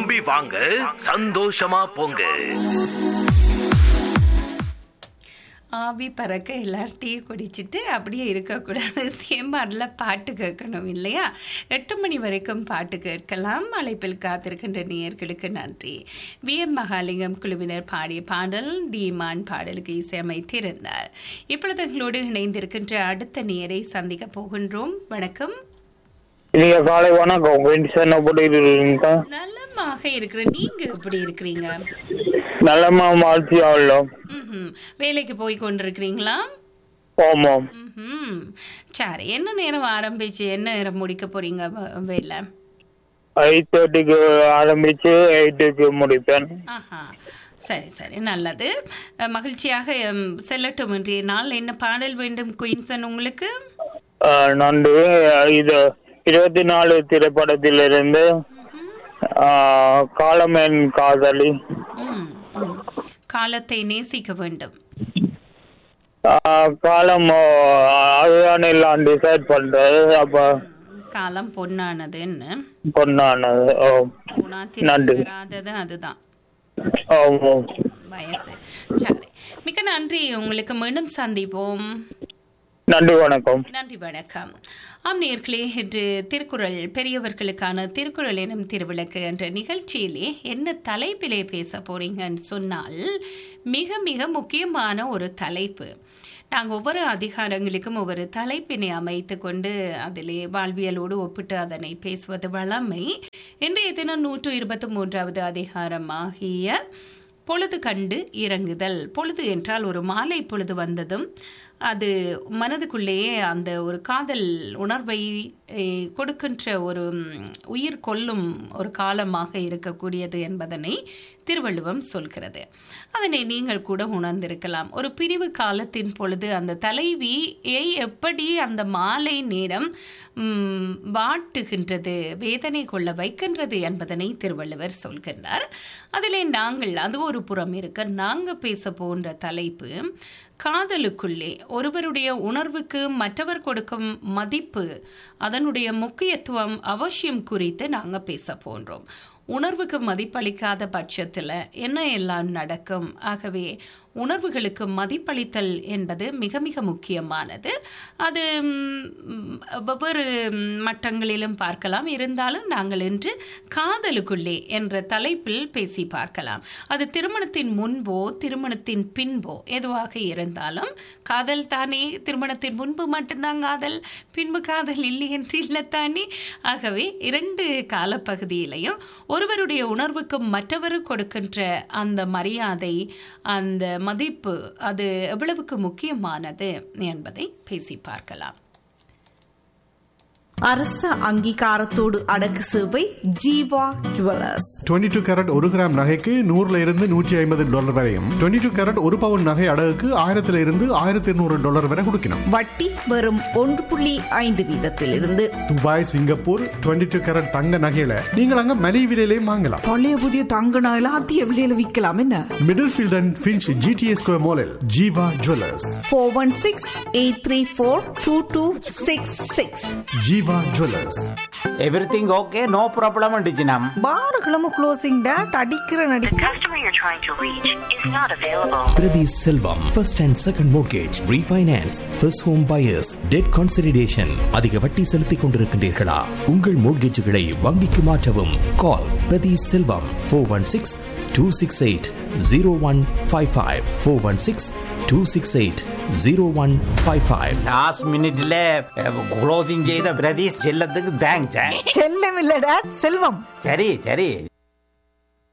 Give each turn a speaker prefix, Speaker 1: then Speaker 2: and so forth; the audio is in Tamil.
Speaker 1: விரும்பி வாங்க சந்தோஷமா போங்க
Speaker 2: ஆவி பறக்க எல்லாரும் டீ குடிச்சிட்டு அப்படியே இருக்கக்கூடாது சேம்பாடில் பாட்டு கேட்கணும் இல்லையா எட்டு மணி வரைக்கும் பாட்டு கேட்கலாம் அழைப்பில் காத்திருக்கின்ற நேயர்களுக்கு நன்றி வி எம் மகாலிங்கம் குழுவினர் பாடிய பாடல் டீமான் பாடலுக்கு இசையமைத்திருந்தார் இப்பொழுது எங்களோடு இணைந்திருக்கின்ற அடுத்த நேரை சந்திக்க போகின்றோம் வணக்கம்
Speaker 3: இல்லையா காலை வணக்கம் வெண்டிசன் எப்படி இருக்கீங்க
Speaker 2: நலமாக இருக்கிற நீங்க எப்படி இருக்கிறீங்க
Speaker 3: நல்லமா மாற்றி ஆகலாம்
Speaker 2: ம்ஹும். வேலைக்கு போய் கொண்டிருக்கிறீங்களா
Speaker 3: ஆமாம்
Speaker 2: ம்ஹும். சரி என்ன நேரம் ஆரம்பிச்சு என்ன நேரம் முடிக்க போறீங்க வ- வேலை
Speaker 3: எயிட் தேர்ட்டிக்கு ஆரம்பிச்சு எயிட்டுக்கு முடிப்பேன்
Speaker 2: ஆஹா சரி சரி நல்லது அஹ், மகிழ்ச்சியாக ம், செல்லட்டும் இன்றைய நாள் என்ன பாடல் வேண்டும் குயின்சன் உங்களுக்கு
Speaker 3: ஆஹ் நன்றி இது இருபத்தி நாலு திரைப்படத்திலிருந்து ஆஹ் காலமேன் காதலி
Speaker 2: ம், ம். காலத்தை நேசிக்க வேண்டும்
Speaker 3: ஆஹ் காலம் ஆஹ் அதுதான் எல்லாம் டிசைட் பண்றது அப்ப
Speaker 2: காலம் பொன்னானதுன்னு
Speaker 3: பொண்ணானது ஓ
Speaker 2: போனா திரும்பி
Speaker 3: நன்றி.
Speaker 2: வராதது அதுதான்
Speaker 3: ஆமாம்
Speaker 2: வயசு சரி மிக்க நன்றி உங்களுக்கு மீண்டும் சந்திப்போம்
Speaker 3: நன்றி வணக்கம்
Speaker 2: நன்றி வணக்கம் ஆம் நேர்களே இன்று திருக்குறள் பெரியவர்களுக்கான திருக்குறள் எனும் திருவிளக்கு என்ற நிகழ்ச்சியிலே என்ன தலைப்பிலே பேச போறீங்கன்னு சொன்னால் மிக மிக முக்கியமான ஒரு தலைப்பு நாங்கள் ஒவ்வொரு அதிகாரங்களுக்கும் ஒவ்வொரு தலைப்பினை அமைத்து கொண்டு அதிலே வாழ்வியலோடு ஒப்பிட்டு அதனை பேசுவது வழமை இன்றைய தினம் நூற்று இருபத்தி மூன்றாவது அதிகாரமாகிய பொழுது கண்டு இறங்குதல் பொழுது என்றால் ஒரு மாலை பொழுது வந்ததும் அது மனதுக்குள்ளேயே அந்த ஒரு காதல் உணர்வை eh, கொடுக்கின்ற ஒரு ம், உயிர் கொல்லும் ஒரு காலமாக இருக்கக்கூடியது என்பதனை திருவள்ளுவம் சொல்கிறது அதனை நீங்கள் கூட உணர்ந்திருக்கலாம் ஒரு பிரிவு காலத்தின் பொழுது அந்த தலைவியை எப்படி அந்த மாலை நேரம் ம், வாட்டுகின்றது வேதனை கொள்ள வைக்கின்றது என்பதனை திருவள்ளுவர் சொல்கின்றார் அதிலே நாங்கள் அது ஒரு புறம் இருக்க நாங்க பேச போன்ற தலைப்பு காதலுக்குள்ளே ஒருவருடைய உணர்வுக்கு மற்றவர் கொடுக்கும் மதிப்பு அதனுடைய முக்கியத்துவம் அவசியம் குறித்து நாங்க பேச போன்றோம் உணர்வுக்கு மதிப்பளிக்காத பட்சத்தில் என்ன எல்லாம் நடக்கும் ஆகவே உணர்வுகளுக்கு மதிப்பளித்தல் என்பது மிக மிக முக்கியமானது அது ம், வெவ்வேறு மட்டங்களிலும் பார்க்கலாம் இருந்தாலும் நாங்கள் இன்று காதலுக்குள்ளே என்ற தலைப்பில் பேசி பார்க்கலாம் அது திருமணத்தின் முன்போ திருமணத்தின் பின்போ எதுவாக இருந்தாலும் காதல் தானே திருமணத்தின் முன்பு மட்டும்தான் காதல் பின்பு காதல் இல்லை என்று இல்லைத்தானே ஆகவே இரண்டு காலப்பகுதியிலையும் ஒருவருடைய உணர்வுக்கு மற்றவர் கொடுக்கின்ற அந்த மரியாதை அந்த மதிப்பு அது எவ்வளவுக்கு முக்கியமானது என்பதை பேசி பார்க்கலாம்
Speaker 4: அரச அங்கீகாரத்தோடு அடக்கு சேவை ஜீவா ஜுவல்லர்ஸ்
Speaker 5: 22 டூ கேரட் ஒரு கிராம் நகைக்கு நூறுல இருந்து நூற்றி ஐம்பது டாலர் வரையும் 22 டூ கேரட் ஒரு பவுன் நகை அடகுக்கு ஆயிரத்துல இருந்து ஆயிரத்தி இருநூறு டாலர் வரை கொடுக்கணும்
Speaker 4: வட்டி வெறும் ஒன்று புள்ளி ஐந்து வீதத்திலிருந்து
Speaker 5: துபாய் சிங்கப்பூர் 22 டூ கேரட் தங்க நகையில நீங்கள் அங்க மலிவு விலையிலையும் வாங்கலாம்
Speaker 4: பழைய புதிய தங்க நகையில அதிக விலையில விற்கலாம் என்ன
Speaker 5: Middlefield and Finch GDS square மாலில் Jeeva jewellers
Speaker 4: four one six eight three four two two six six
Speaker 5: Jeeva jewellers
Speaker 6: everything okay no problem டிஜினம்
Speaker 4: பாரகிழமை க்ளோசிங் டேட் அடிக்கிற நடி
Speaker 7: The customer you're trying to reach is not available.
Speaker 8: Priti Selvam, first and second mortgage, refinance, first home buyers, debt consolidation. அதிக வட்டி செலுத்திக் கொண்டிருக்கின்றீர்களா உங்கள் மோட்கேஜுகளை வங்கிக்கு மாற்றவும் call Prathi Selvam four one six two six eight zero one five five four one six two six eight zero one five five
Speaker 6: last மினிட்ல க்ளோசிங் செய்த பிரதீஷ் செல்லத்துக்கு தேங்க்ஸ்
Speaker 4: செல்லம் இல்ல டேட் செல்வம்
Speaker 6: சரி சரி